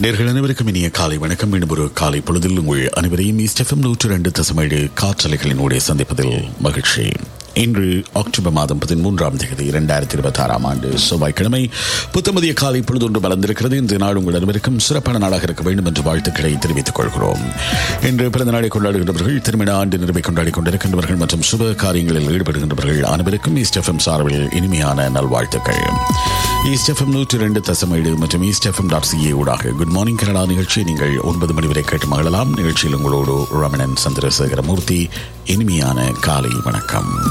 நேர்கள் அனைவருக்கும் இனிய காலை வணக்கம் மீண்டும் ஒரு காலை பொழுதில் உங்கள் அனைவரையும் ஈஸ்டெஃபம் நூற்று ரெண்டு தசமேழு காற்றலைகளினூடே சந்திப்பதில் மகிழ்ச்சி இன்று அக்டோபர் மாதம் பதிமூன்றாம் தேதி இரண்டாயிரத்தி இருபத்தி ஆறாம் ஆண்டு செவ்வாய்க்கிழமை புத்தமதிய காலை பொழுதொன்று மலர்ந்திருக்கிறது இந்த நாள் உங்கள் அனைவருக்கும் சிறப்பான நாளாக இருக்க வேண்டும் என்று வாழ்த்துக்களை தெரிவித்துக் கொள்கிறோம் இன்று பிறந்த நாளை கொண்டாடுகின்றவர்கள் திருமண ஆண்டு நிறைவை கொண்டாடி கொண்டிருக்கின்றவர்கள் மற்றும் சுப காரியங்களில் ஈடுபடுகின்றவர்கள் அனைவருக்கும் ஈஸ்டெஃபம் சார்பில் இனிமையான நல்வாழ்த்துக்கள் ஈஸ்டெஃபம் நூற்றி இரண்டு தசமேடு மற்றும் ஈஸ்டெஃபம் டாட் சிஏ ஊடாக குட் மார்னிங் கனடா நிகழ்ச்சியை நீங்கள் ஒன்பது மணி வரை கேட்டு மகிழலாம் நிகழ்ச்சியில் உங்களோடு ரமணன் சந்திரசேகரமூர்த்தி இனிமையான காலை வணக்கம்